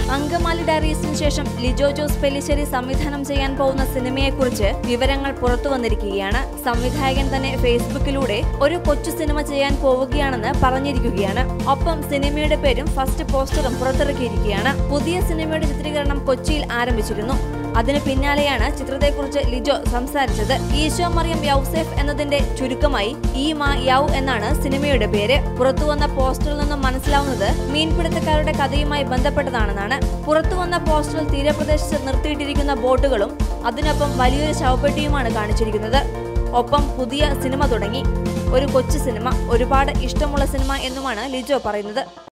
അങ്കമാലി ഡയറീസിന് ശേഷം ലിജോ ജോസ് പെല്ലിശ്ശേരി സംവിധാനം ചെയ്യാൻ പോകുന്ന സിനിമയെക്കുറിച്ച് വിവരങ്ങൾ പുറത്തു വന്നിരിക്കുകയാണ് സംവിധായകൻ തന്നെ ഫേസ്ബുക്കിലൂടെ ഒരു കൊച്ചു സിനിമ ചെയ്യാൻ പോവുകയാണെന്ന് പറഞ്ഞിരിക്കുകയാണ് ഒപ്പം സിനിമയുടെ പേരും ഫസ്റ്റ് പോസ്റ്ററും പുറത്തിറക്കിയിരിക്കുകയാണ് പുതിയ സിനിമയുടെ ചിത്രീകരണം കൊച്ചിയിൽ ആരംഭിച്ചിരുന്നു അതിനു പിന്നാലെയാണ് ചിത്രത്തെക്കുറിച്ച് ലിജോ സംസാരിച്ചത് ഈശോ മറിയം യൗസേഫ് എന്നതിന്റെ ചുരുക്കമായി ഈ മാ യൗ എന്നാണ് സിനിമയുടെ പേര് പുറത്തുവന്ന പോസ്റ്ററിൽ നിന്നും മനസ്സിലാവുന്നത് മീൻപിടുത്തക്കാരുടെ കഥയുമായി ബന്ധപ്പെട്ടതാണെന്നാണ് പുറത്തുവന്ന പോസ്റ്ററിൽ തീരപ്രദേശത്ത് നിർത്തിയിട്ടിരിക്കുന്ന ബോട്ടുകളും അതിനൊപ്പം വലിയൊരു ശവപ്പെട്ടിയുമാണ് കാണിച്ചിരിക്കുന്നത് ഒപ്പം പുതിയ സിനിമ തുടങ്ങി ഒരു കൊച്ചു സിനിമ ഒരുപാട് ഇഷ്ടമുള്ള സിനിമ എന്നുമാണ് ലിജോ പറയുന്നത്